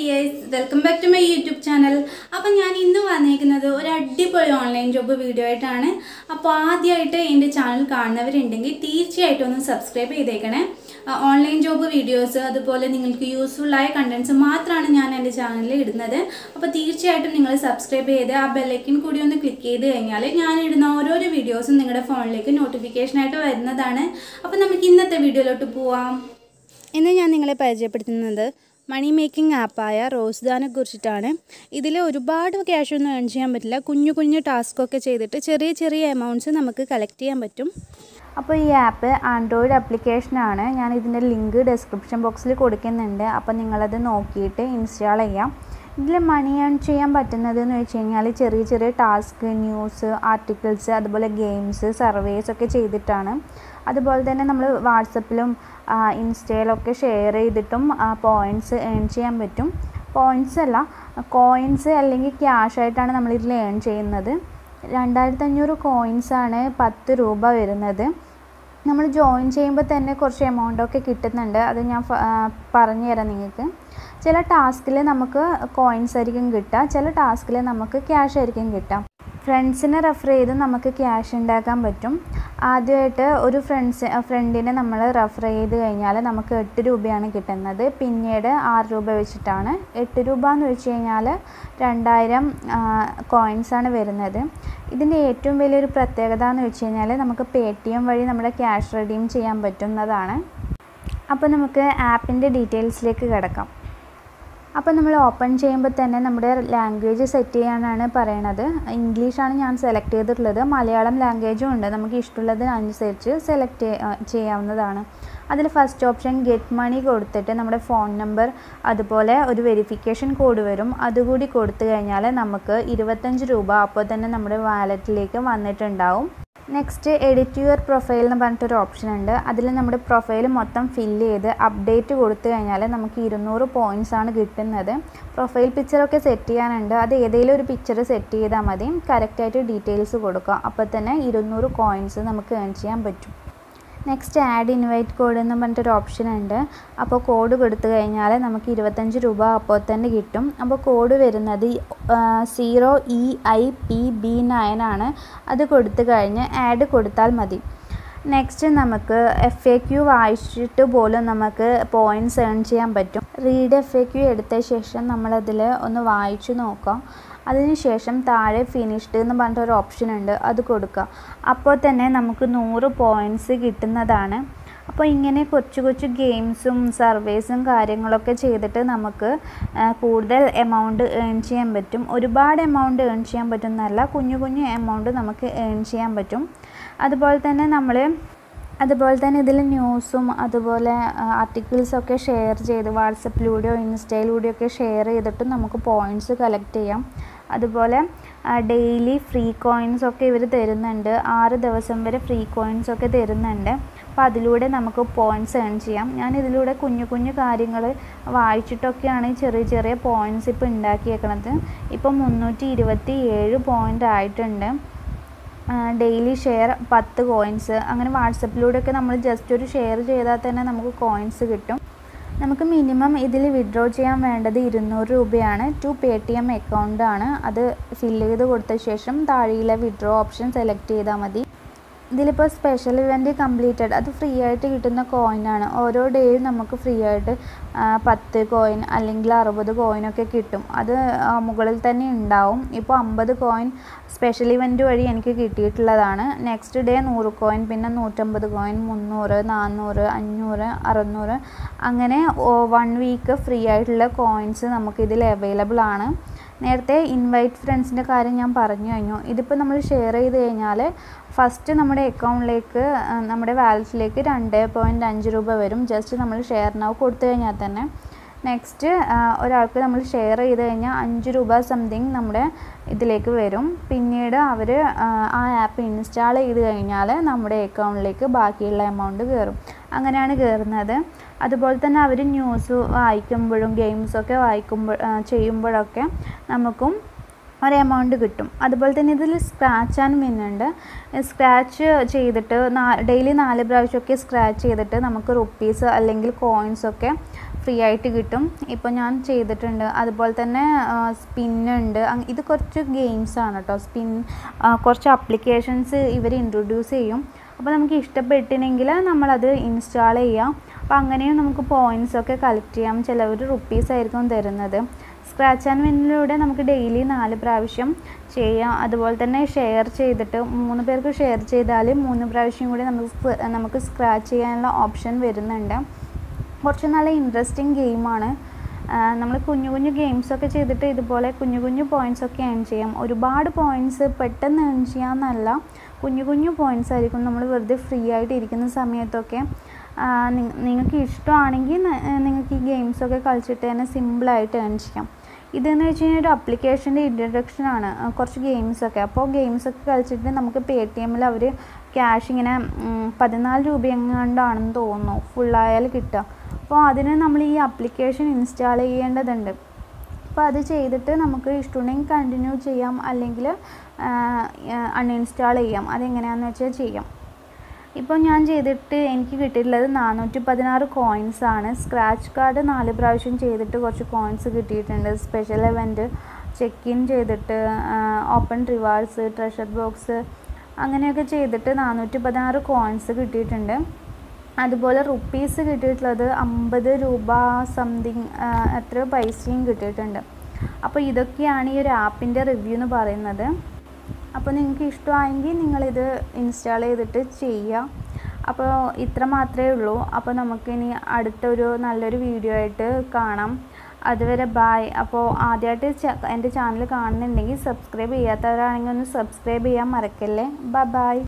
dears welcome back to my YouTube channel അപ്പോൾ ഞാൻ ഇന്ന് വന്നിരിക്കുന്നത് ഒരു അടിപൊളി ഓൺലൈൻ ജോബ് വീഡിയോ ആയിട്ടാണ് അപ്പോൾ ആദ്യമായിട്ട് എൻ്റെ ചാനൽ കാണുന്നവരുണ്ടെങ്കിൽ തീർച്ചയായിട്ടും ഒന്ന് സബ്സ്ക്രൈബ് ചെയ്തേക്കണേ ഓൺലൈൻ ജോബ് വീഡിയോസ് അതുപോലെ നിങ്ങൾക്ക് യൂസ്ഫുള്ളായ കണ്ടൻസ് മാത്രമാണ് ഞാൻ എൻ്റെ ചാനലിൽ ഇടുന്നത് അപ്പോൾ തീർച്ചയായിട്ടും നിങ്ങൾ സബ്സ്ക്രൈബ് ചെയ്ത് ആ ബെല്ലൈക്കൻ കൂടി ഒന്ന് ക്ലിക്ക് ചെയ്ത് കഴിഞ്ഞാൽ ഞാൻ ഇടുന്ന ഓരോരോ വീഡിയോസും നിങ്ങളുടെ ഫോണിലേക്ക് നോട്ടിഫിക്കേഷനായിട്ട് വരുന്നതാണ് അപ്പോൾ നമുക്ക് ഇന്നത്തെ വീഡിയോയിലോട്ട് പോവാം ഇന്ന് ഞാൻ നിങ്ങളെ പരിചയപ്പെടുത്തുന്നത് മണി മേക്കിംഗ് ആപ്പായ റോസ്ദാനെ കുറിച്ചിട്ടാണ് ഇതിൽ ഒരുപാട് ക്യാഷ് ഒന്നും ഏൺ ചെയ്യാൻ പറ്റില്ല കുഞ്ഞു കുഞ്ഞു ടാസ്കൊക്കെ ചെയ്തിട്ട് ചെറിയ ചെറിയ എമൗണ്ട്സ് നമുക്ക് കളക്ട് ചെയ്യാൻ പറ്റും അപ്പോൾ ഈ ആപ്പ് ആൻഡ്രോയിഡ് ആപ്ലിക്കേഷനാണ് ഞാൻ ഇതിൻ്റെ ലിങ്ക് ഡിസ്ക്രിപ്ഷൻ ബോക്സിൽ കൊടുക്കുന്നുണ്ട് അപ്പോൾ നിങ്ങളത് നോക്കിയിട്ട് ഇൻസ്റ്റാൾ ചെയ്യാം ഇതിൽ മണി ഏൺ ചെയ്യാൻ പറ്റുന്നത് എന്ന് വെച്ച് കഴിഞ്ഞാൽ ചെറിയ ചെറിയ ടാസ്ക് ന്യൂസ് ആർട്ടിക്കിൾസ് അതുപോലെ ഗെയിംസ് സർവേസ് ഒക്കെ ചെയ്തിട്ടാണ് അതുപോലെ തന്നെ നമ്മൾ വാട്സപ്പിലും ഇൻസ്റ്റയിലൊക്കെ ഷെയർ ചെയ്തിട്ടും പോയിൻറ്റ്സ് ഏൺ ചെയ്യാൻ പറ്റും പോയിൻറ്റ്സ് അല്ല കോയിൻസ് അല്ലെങ്കിൽ ക്യാഷ് ആയിട്ടാണ് നമ്മൾ ഇതിൽ ഏൺ ചെയ്യുന്നത് രണ്ടായിരത്തി അഞ്ഞൂറ് കോയിൻസാണ് പത്ത് രൂപ വരുന്നത് നമ്മൾ ജോയിൻ ചെയ്യുമ്പോൾ തന്നെ കുറച്ച് എമൗണ്ടൊക്കെ കിട്ടുന്നുണ്ട് അത് ഞാൻ പറഞ്ഞു തരാം നിങ്ങൾക്ക് ചില ടാസ്കിൽ നമുക്ക് കോയിൻസ് ആയിരിക്കും കിട്ടുക ചില ടാസ്കിൽ നമുക്ക് ക്യാഷ് ആയിരിക്കും കിട്ടുക ഫ്രണ്ട്സിനെ റെഫർ ചെയ്ത് നമുക്ക് ക്യാഷ് ഉണ്ടാക്കാൻ പറ്റും ആദ്യമായിട്ട് ഒരു ഫ്രണ്ട്സ് ഫ്രണ്ടിനെ നമ്മൾ റെഫർ ചെയ്ത് കഴിഞ്ഞാൽ നമുക്ക് എട്ട് രൂപയാണ് കിട്ടുന്നത് പിന്നീട് ആറ് രൂപ വെച്ചിട്ടാണ് എട്ട് രൂപ എന്ന് വെച്ച് കഴിഞ്ഞാൽ രണ്ടായിരം കോയിൻസാണ് വരുന്നത് ഇതിൻ്റെ ഏറ്റവും വലിയൊരു പ്രത്യേകത എന്ന് വെച്ച് കഴിഞ്ഞാൽ നമുക്ക് പേ ടി എം വഴി നമ്മുടെ ക്യാഷ് റെഡീം ചെയ്യാൻ പറ്റുന്നതാണ് അപ്പോൾ നമുക്ക് ആപ്പിൻ്റെ ഡീറ്റെയിൽസിലേക്ക് കിടക്കാം അപ്പോൾ നമ്മൾ ഓപ്പൺ ചെയ്യുമ്പോൾ തന്നെ നമ്മുടെ ലാംഗ്വേജ് സെറ്റ് ചെയ്യാനാണ് പറയണത് ഇംഗ്ലീഷാണ് ഞാൻ സെലക്ട് ചെയ്തിട്ടുള്ളത് മലയാളം ലാംഗ്വേജും ഉണ്ട് നമുക്ക് ഇഷ്ടമുള്ളതിനനുസരിച്ച് സെലക്ട് ചെയ്യാവുന്നതാണ് അതിൽ ഫസ്റ്റ് ഓപ്ഷൻ ഗെറ്റ് മണി കൊടുത്തിട്ട് നമ്മുടെ ഫോൺ നമ്പർ അതുപോലെ ഒരു വെരിഫിക്കേഷൻ കോഡ് വരും അതുകൂടി കൊടുത്തു കഴിഞ്ഞാൽ നമുക്ക് ഇരുപത്തഞ്ച് രൂപ അപ്പോൾ തന്നെ നമ്മുടെ വാലറ്റിലേക്ക് വന്നിട്ടുണ്ടാവും നെക്സ്റ്റ് എഡിറ്റ് യുവർ പ്രൊഫൈൽ എന്ന് പറഞ്ഞിട്ടൊരു ഓപ്ഷൻ ഉണ്ട് അതിൽ നമ്മുടെ പ്രൊഫൈൽ മൊത്തം ഫില്ല് ചെയ്ത് അപ്ഡേറ്റ് കൊടുത്തു കഴിഞ്ഞാൽ നമുക്ക് ഇരുന്നൂറ് പോയിൻറ്റ്സ് ആണ് കിട്ടുന്നത് പ്രൊഫൈൽ പിക്ചറൊക്കെ സെറ്റ് ചെയ്യാനുണ്ട് അത് ഏതെങ്കിലും ഒരു പിക്ചർ സെറ്റ് ചെയ്താൽ മതി കറക്റ്റായിട്ട് ഡീറ്റെയിൽസ് കൊടുക്കുക അപ്പോൾ തന്നെ ഇരുന്നൂറ് കോയിൻസ് നമുക്ക് ഏൺ ചെയ്യാൻ പറ്റും നെക്സ്റ്റ് ആഡ് ഇൻവൈറ്റ് കോഡ് എന്ന് പറഞ്ഞിട്ടൊരു ഓപ്ഷൻ ഉണ്ട് അപ്പോൾ കോഡ് കൊടുത്തു കഴിഞ്ഞാൽ നമുക്ക് ഇരുപത്തഞ്ച് രൂപ അപ്പോൾ തന്നെ കിട്ടും അപ്പോൾ കോഡ് വരുന്നത് zero E I P B nine ആണ് അത് കൊടുത്തു കഴിഞ്ഞ് ആഡ് കൊടുത്താൽ മതി നെക്സ്റ്റ് നമുക്ക് എഫ് എ ക്യു വായിച്ചിട്ട് പോലും നമുക്ക് പോയിൻറ്റ്സ് ഏൺ ചെയ്യാൻ പറ്റും റീഡ് എഫ് എ ക്യു എടുത്ത ശേഷം നമ്മളതിൽ ഒന്ന് വായിച്ചു നോക്കാം അതിനുശേഷം താഴെ ഫിനിഷ്ഡ് എന്ന് പറഞ്ഞിട്ട് ഒരു ഓപ്ഷൻ ഉണ്ട് അത് കൊടുക്കുക അപ്പോൾ തന്നെ നമുക്ക് നൂറ് പോയിൻറ്റ്സ് കിട്ടുന്നതാണ് അപ്പോൾ ഇങ്ങനെ കൊച്ചു കൊച്ചു ഗെയിംസും സർവേസും കാര്യങ്ങളൊക്കെ ചെയ്തിട്ട് നമുക്ക് കൂടുതൽ എമൗണ്ട് ഏൺ ചെയ്യാൻ പറ്റും ഒരുപാട് എമൗണ്ട് ഏൺ ചെയ്യാൻ പറ്റുന്നതല്ല കുഞ്ഞു കുഞ്ഞു എമൗണ്ട് നമുക്ക് ഏൺ ചെയ്യാൻ പറ്റും അതുപോലെ തന്നെ നമ്മൾ അതുപോലെ തന്നെ ഇതിൽ ന്യൂസും അതുപോലെ ആർട്ടിക്കിൾസൊക്കെ ഷെയർ ചെയ്ത് വാട്സപ്പിലൂടെയോ ഇൻസ്റ്റയിലൂടെയോ ഒക്കെ ഷെയർ ചെയ്തിട്ട് നമുക്ക് പോയിൻറ്റ്സ് കളക്ട് ചെയ്യാം അതുപോലെ ഡെയിലി ഫ്രീ കോയിൻസ് ഒക്കെ ഇവർ തരുന്നുണ്ട് ആറ് ദിവസം വരെ ഫ്രീ കോയിൻസ് ഒക്കെ തരുന്നുണ്ട് അപ്പോൾ അതിലൂടെ നമുക്ക് പോയിൻറ്റ്സ് ഏൺ ചെയ്യാം ഞാൻ ഇതിലൂടെ കുഞ്ഞു കുഞ്ഞു കാര്യങ്ങൾ വായിച്ചിട്ടൊക്കെയാണ് ചെറിയ ചെറിയ പോയിൻറ്റ്സ് ഇപ്പോൾ ഉണ്ടാക്കിയേക്കണത് ഇപ്പോൾ മുന്നൂറ്റി ഇരുപത്തി ഏഴ് പോയിൻ്റ് ആയിട്ടുണ്ട് ഡെയിലി ഷെയർ പത്ത് കോയിൻസ് അങ്ങനെ വാട്സപ്പിലൂടെയൊക്കെ നമ്മൾ ജസ്റ്റ് ഒരു ഷെയർ ചെയ്താൽ തന്നെ നമുക്ക് കോയിൻസ് കിട്ടും നമുക്ക് മിനിമം ഇതിൽ വിഡ്രോ ചെയ്യാൻ വേണ്ടത് ഇരുന്നൂറ് രൂപയാണ് ടു പേ ടി എം അക്കൗണ്ടാണ് അത് ഫില്ല് ചെയ്ത് കൊടുത്ത ശേഷം താഴെയിലെ വിഡ്രോ ഓപ്ഷൻ സെലക്ട് ചെയ്താൽ മതി ഇതിലിപ്പോൾ സ്പെഷ്യൽ ഇവൻറ്റ് കംപ്ലീറ്റഡ് അത് ഫ്രീ ആയിട്ട് കിട്ടുന്ന കോയിനാണ് ഓരോ ഡേയും നമുക്ക് ഫ്രീ ആയിട്ട് പത്ത് കോയിൻ അല്ലെങ്കിൽ അറുപത് കോയിനൊക്കെ കിട്ടും അത് മുകളിൽ തന്നെ ഉണ്ടാവും ഇപ്പോൾ അമ്പത് കോയിൻ സ്പെഷ്യൽ ഇവൻറ്റ് വഴി എനിക്ക് കിട്ടിയിട്ടുള്ളതാണ് നെക്സ്റ്റ് ഡേ നൂറ് കോയിൻ പിന്നെ നൂറ്റമ്പത് കോയിൻ മുന്നൂറ് നാന്നൂറ് അഞ്ഞൂറ് അറുന്നൂറ് അങ്ങനെ വൺ വീക്ക് ഫ്രീ ആയിട്ടുള്ള കോയിൻസ് നമുക്കിതിൽ അവൈലബിൾ ആണ് നേരത്തെ ഇൻവൈറ്റ് ഫ്രണ്ട്സിൻ്റെ കാര്യം ഞാൻ പറഞ്ഞു കഴിഞ്ഞു ഇതിപ്പോൾ നമ്മൾ ഷെയർ ചെയ്ത് കഴിഞ്ഞാൽ ഫസ്റ്റ് നമ്മുടെ അക്കൗണ്ടിലേക്ക് നമ്മുടെ വാലറ്റിലേക്ക് രണ്ട് പോയിൻറ്റ് അഞ്ച് രൂപ വരും ജസ്റ്റ് നമ്മൾ ഷെയർ നൗ കൊടുത്തു കഴിഞ്ഞാൽ തന്നെ നെക്സ്റ്റ് ഒരാൾക്ക് നമ്മൾ ഷെയർ ചെയ്ത് കഴിഞ്ഞാൽ അഞ്ച് രൂപ സംതിങ് നമ്മുടെ ഇതിലേക്ക് വരും പിന്നീട് അവർ ആ ആപ്പ് ഇൻസ്റ്റാൾ ചെയ്ത് കഴിഞ്ഞാൽ നമ്മുടെ അക്കൗണ്ടിലേക്ക് ബാക്കിയുള്ള എമൗണ്ട് കയറും അങ്ങനെയാണ് കയറുന്നത് അതുപോലെ തന്നെ അവർ ന്യൂസ് വായിക്കുമ്പോഴും ഗെയിംസൊക്കെ വായിക്കുമ്പോൾ ചെയ്യുമ്പോഴൊക്കെ നമുക്കും ഒരു എമൗണ്ട് കിട്ടും അതുപോലെ തന്നെ ഇതിൽ സ്ക്രാച്ച് ആൻഡ് വിൻ ഉണ്ട് സ്ക്രാച്ച് ചെയ്തിട്ട് ഡെയിലി നാല് പ്രാവശ്യമൊക്കെ സ്ക്രാച്ച് ചെയ്തിട്ട് നമുക്ക് റുപ്പീസ് അല്ലെങ്കിൽ കോയിൻസ് ഒക്കെ ഫ്രീ ആയിട്ട് കിട്ടും ഇപ്പോൾ ഞാൻ ചെയ്തിട്ടുണ്ട് അതുപോലെ തന്നെ സ്പിന്നുണ്ട് ഇത് കുറച്ച് ഗെയിംസ് ആണ് കേട്ടോ സ്പിൻ കുറച്ച് അപ്ലിക്കേഷൻസ് ഇവർ ഇൻട്രൊഡ്യൂസ് ചെയ്യും അപ്പോൾ നമുക്ക് ഇഷ്ടപ്പെട്ടിനെങ്കിൽ നമ്മളത് ഇൻസ്റ്റാൾ ചെയ്യാം അപ്പോൾ അങ്ങനെയും നമുക്ക് പോയിൻറ്റ്സ് ഒക്കെ കളക്ട് ചെയ്യാം ചിലവർ റുപ്പീസ് ആയിരിക്കും തരുന്നത് സ്ക്രാച്ച് ആൻഡ് വിന്നിലൂടെ നമുക്ക് ഡെയിലി നാല് പ്രാവശ്യം ചെയ്യാം അതുപോലെ തന്നെ ഷെയർ ചെയ്തിട്ട് മൂന്ന് പേർക്ക് ഷെയർ ചെയ്താൽ മൂന്ന് പ്രാവശ്യം കൂടി നമുക്ക് നമുക്ക് സ്ക്രാച്ച് ചെയ്യാനുള്ള ഓപ്ഷൻ വരുന്നുണ്ട് കുറച്ച് നല്ല ഇൻട്രസ്റ്റിംഗ് ഗെയിമാണ് നമ്മൾ കുഞ്ഞു കുഞ്ഞു ഗെയിംസൊക്കെ ചെയ്തിട്ട് ഇതുപോലെ കുഞ്ഞു കുഞ്ഞു പോയിൻറ്റ്സ് ഒക്കെ ഏൺ ചെയ്യാം ഒരുപാട് പോയിൻറ്റ്സ് പെട്ടെന്ന് ഏൺ ചെയ്യാമെന്നല്ല കുഞ്ഞു കുഞ്ഞു പോയിൻറ്റ്സ് ആയിരിക്കും നമ്മൾ വെറുതെ ഫ്രീ ആയിട്ട് ഇരിക്കുന്ന സമയത്തൊക്കെ നിങ്ങൾക്ക് ഇഷ്ടമാണെങ്കിൽ നിങ്ങൾക്ക് ഈ ഗെയിംസൊക്കെ കളിച്ചിട്ട് തന്നെ സിമ്പിളായിട്ട് ഏൺ ചെയ്യാം ഇതെന്ന് വെച്ച് കഴിഞ്ഞാൽ ഒരു അപ്ലിക്കേഷൻ്റെ ഇൻട്രഡക്ഷനാണ് കുറച്ച് ഗെയിംസൊക്കെ അപ്പോൾ ഗെയിംസൊക്കെ കളിച്ചിട്ട് നമുക്ക് പേ ടി എമ്മിൽ അവർ ക്യാഷ് ഇങ്ങനെ പതിനാല് രൂപ എങ്ങാണ്ടാണെന്ന് തോന്നുന്നു ഫുള്ളായാൽ കിട്ടുക അപ്പോൾ അതിന് നമ്മൾ ഈ ആപ്ലിക്കേഷൻ ഇൻസ്റ്റാൾ ചെയ്യേണ്ടതുണ്ട് അപ്പോൾ അത് ചെയ്തിട്ട് നമുക്ക് ഇഷ്ടമുണ്ടെങ്കിൽ കണ്ടിന്യൂ ചെയ്യാം അല്ലെങ്കിൽ അൺഇൻസ്റ്റാൾ ചെയ്യാം അതെങ്ങനെയാണെന്ന് വെച്ചാൽ ചെയ്യാം ഇപ്പോൾ ഞാൻ ചെയ്തിട്ട് എനിക്ക് കിട്ടിയിട്ടുള്ളത് നാനൂറ്റി പതിനാറ് കോയിൻസ് ആണ് സ്ക്രാച്ച് കാർഡ് നാല് പ്രാവശ്യം ചെയ്തിട്ട് കുറച്ച് കോയിൻസ് കിട്ടിയിട്ടുണ്ട് സ്പെഷ്യൽ ഇവൻറ്റ് ചെക്ക് ഇൻ ചെയ്തിട്ട് ഓപ്പൺ റിവാർഡ്സ് ട്രഷർ ബോക്സ് അങ്ങനെയൊക്കെ ചെയ്തിട്ട് നാനൂറ്റി പതിനാറ് കോയിൻസ് കിട്ടിയിട്ടുണ്ട് അതുപോലെ റുപ്പീസ് കിട്ടിയിട്ടുള്ളത് അമ്പത് രൂപ സംതിങ് എത്രയോ പൈസയും കിട്ടിയിട്ടുണ്ട് അപ്പോൾ ഇതൊക്കെയാണ് ഈ ഒരു ആപ്പിൻ്റെ റിവ്യൂ എന്ന് പറയുന്നത് അപ്പോൾ നിങ്ങൾക്ക് ഇഷ്ടമായെങ്കിൽ നിങ്ങളിത് ഇൻസ്റ്റാൾ ചെയ്തിട്ട് ചെയ്യുക അപ്പോൾ ഇത്ര മാത്രമേ ഉള്ളൂ അപ്പോൾ നമുക്കിനി അടുത്തൊരു നല്ലൊരു വീഡിയോ ആയിട്ട് കാണാം അതുവരെ ബായ് അപ്പോൾ ആദ്യമായിട്ട് എൻ്റെ ചാനൽ കാണുന്നുണ്ടെങ്കിൽ സബ്സ്ക്രൈബ് ചെയ്യാത്തവരാണെങ്കിൽ ഒന്ന് സബ്സ്ക്രൈബ് ചെയ്യാൻ മറക്കല്ലേ ബൈ ബായ്